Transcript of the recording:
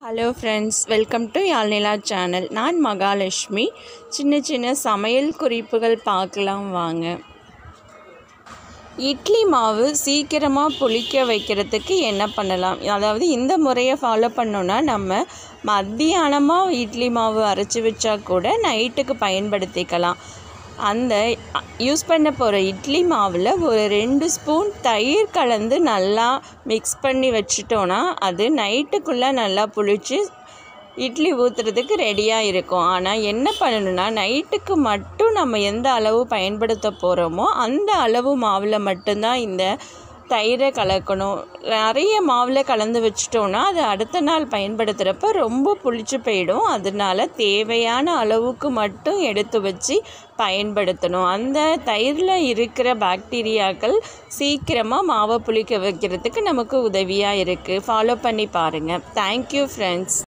hello friends welcome to Yazhnila channel நான் மகாலட்சுமி சின்ன சின்ன சமையல் குறிப்புகள் பார்க்கலாம் வாங்க இட்லி மாவு சீக்கிரமாக புளிக்க வைக்கிறதுக்கு என்ன பண்ணலாம் அதாவது இந்த முறையை ஃபாலோ பண்ணோன்னா நம்ம மத்தியானமாக இட்லி மாவு அரைச்சி வச்சா கூட நைட்டுக்கு பயன்படுத்திக்கலாம் அந்த யூஸ் பண்ண போகிற இட்லி மாவில் ஒரு ரெண்டு ஸ்பூன் தயிர் கலந்து நல்லா மிக்ஸ் பண்ணி வச்சிட்டோன்னா அது நைட்டுக்குள்ளே நல்லா புளிச்சு இட்லி ஊற்றுறதுக்கு ரெடியாக இருக்கும் ஆனால் என்ன பண்ணணும்னா நைட்டுக்கு மட்டும் நம்ம எந்த அளவு பயன்படுத்த போகிறோமோ அந்த அளவு மாவில் மட்டும்தான் இந்த தயிரை கலக்கணும் நிறைய மாவில் கலந்து வச்சிட்டோன்னா அது அடுத்த நாள் பயன்படுத்துகிறப்ப ரொம்ப புளிச்சு போயிடும் அதனால தேவையான அளவுக்கு மட்டும் எடுத்து வச்சு பயன்படுத்தணும் அந்த தயிரில் இருக்கிற பாக்டீரியாக்கள் சீக்கிரமாக மாவை புளிக்க வைக்கிறதுக்கு நமக்கு உதவியாக இருக்குது ஃபாலோ பண்ணி பாருங்கள் தேங்க்யூ ஃப்ரெண்ட்ஸ்